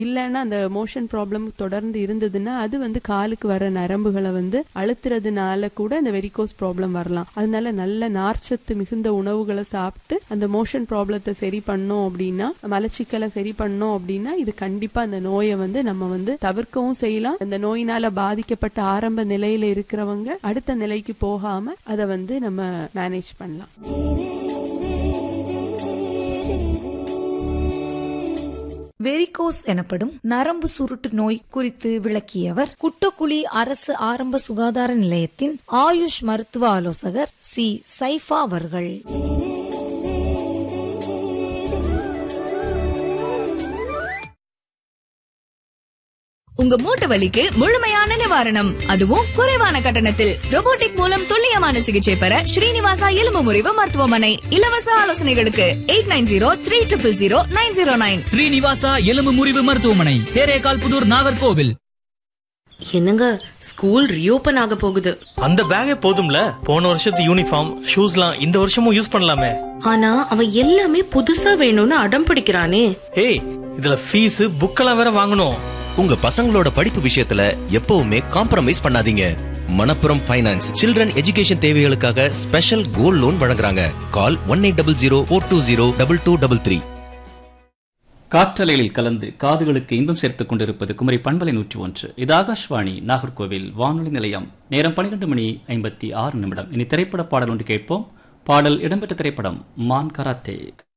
இல்லைன்னா அந்த motion problem தொடர்ந்து இருந்ததுன்னா அது வந்து காலுக்கு வர நரம்புகளை வந்து அழுத்துறதுனால கூட இந்த வெரிகோஸ் ப்ராப்ளம் வரலாம் அதனால நல்ல நார்ச்சத்து மிகுந்த உணவுகளை சாப்பிட்டு அந்த மோஷன் ப்ராப்ளத்தை சரி பண்ணோம் அப்படின்னா மலச்சிக்கலை சரி பண்ணோம் அப்படின்னா இது கண்டிப்பா அந்த நோயை வந்து நம்ம வந்து தவிர்க்கவும் செய்யலாம் அந்த நோயினால பாதிக்கப்பட்ட ஆரம்ப நிலையில இருக்கிறவங்க அடுத்த நிலைக்கு போகாம அதை வந்து நம்ம மேனேஜ் பண்ணலாம் வெரிகோஸ் எனப்படும் நரம்பு சுருட்டு நோய் குறித்து விளக்கியவர் குட்டக்குழி அரசு ஆரம்ப சுகாதார நிலையத்தின் ஆயுஷ் மருத்துவ ஆலோசகர் சி சைஃபா அவர்கள் உங்க மூட்டு வலிக்கு முழுமையான நிவாரணம் அதுவும் குறைவான கட்டணத்தில் robotic மூலம் துல்லியமான சிகிச்சை பெற ஸ்ரீனிவாசா எலும்பு முறிவு மருத்துவமனை இலவச ஆலோசனைகளுக்கு eight nine zero three triple zero nine zero nine Srinivasa எலும்பு முறிவு மருத்துவமனை தேரேகால் புதூர் நாகர்கோவில் என்னங்க ஸ்கூல் ரீஓபன் ஆக போகுது அந்த பேக்கே போதும்ல போன வருஷத்து யூனிஃபார்ம் ஷூஸ்லாம் இந்த வருஷமும் யூஸ் பண்ணலாமே ஆனா அவன் எல்லாமே புதுசா வேணும்னு அடம் பிடிக்கிறானே ஏய் இதுல ஃபீஸ் புக்கெல்லாம் வேற வாங்கணும் உங்க பசங்களோட படிப்பு விஷயத்துல எப்பவுமே காம்ப்ரமைஸ் பண்ணாதீங்க மணப்புரம் ஃபைனான்ஸ் சில்ட்ரன் எஜுகேஷன் தேவைகளுக்காக ஸ்பெஷல் கோல்ட் லோன் வழங்குறாங்க call one eight double zero four two zero double two double three காற்றலையில் கலந்து காதுகளுக்கு இன்பம் சேர்த்துக் கொண்டிருப்பது குமரி பண்பலை நூற்றி ஒன்று இது ஆகாஷ்வாணி நாகர்கோவில் வானொலி நிலையம் நேரம் பன்னிரண்டு மணி ஐம்பத்தி ஆறு நிமிடம் இனி திரைப்பட பாடல் ஒன்று கேட்போம் பாடல் இடம்பெற்ற திரைப்படம் மான் கராத்தே